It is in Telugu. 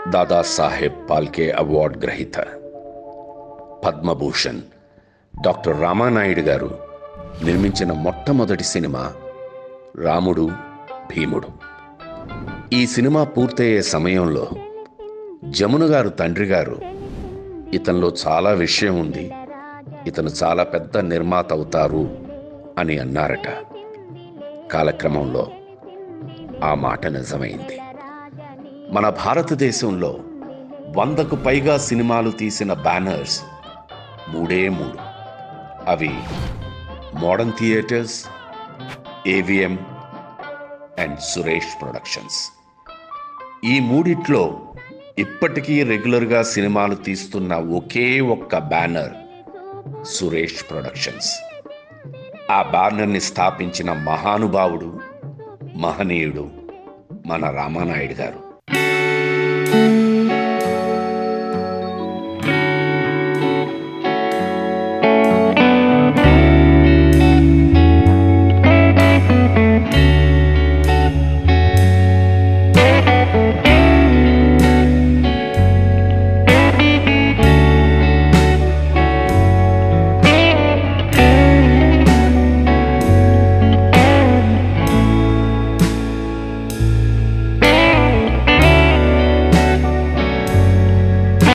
దాదాసాహెబ్ పాల్కే అవార్డ్ గ్రహీత పద్మభూషణ్ డాక్టర్ రామానాయుడు గారు నిర్మించిన మొట్టమొదటి సినిమా రాముడు భీముడు ఈ సినిమా పూర్తయ్యే సమయంలో జమున గారు తండ్రి గారు ఇతనిలో చాలా విషయం ఉంది ఇతను చాలా పెద్ద నిర్మాత అవుతారు అని అన్నారట కాలక్రమంలో ఆ మాట నిజమైంది మన భారతదేశంలో వందకు పైగా సినిమాలు తీసిన బ్యానర్స్ మూడే మూడు అవి modern theatres AVM and Suresh productions ఈ మూడిట్లో ఇప్పటికీ రెగ్యులర్గా సినిమాలు తీస్తున్న ఒకే ఒక్క బ్యానర్ సురేష్ ప్రొడక్షన్స్ ఆ బ్యానర్ని స్థాపించిన మహానుభావుడు మహనీయుడు మన రామానాయుడు గారు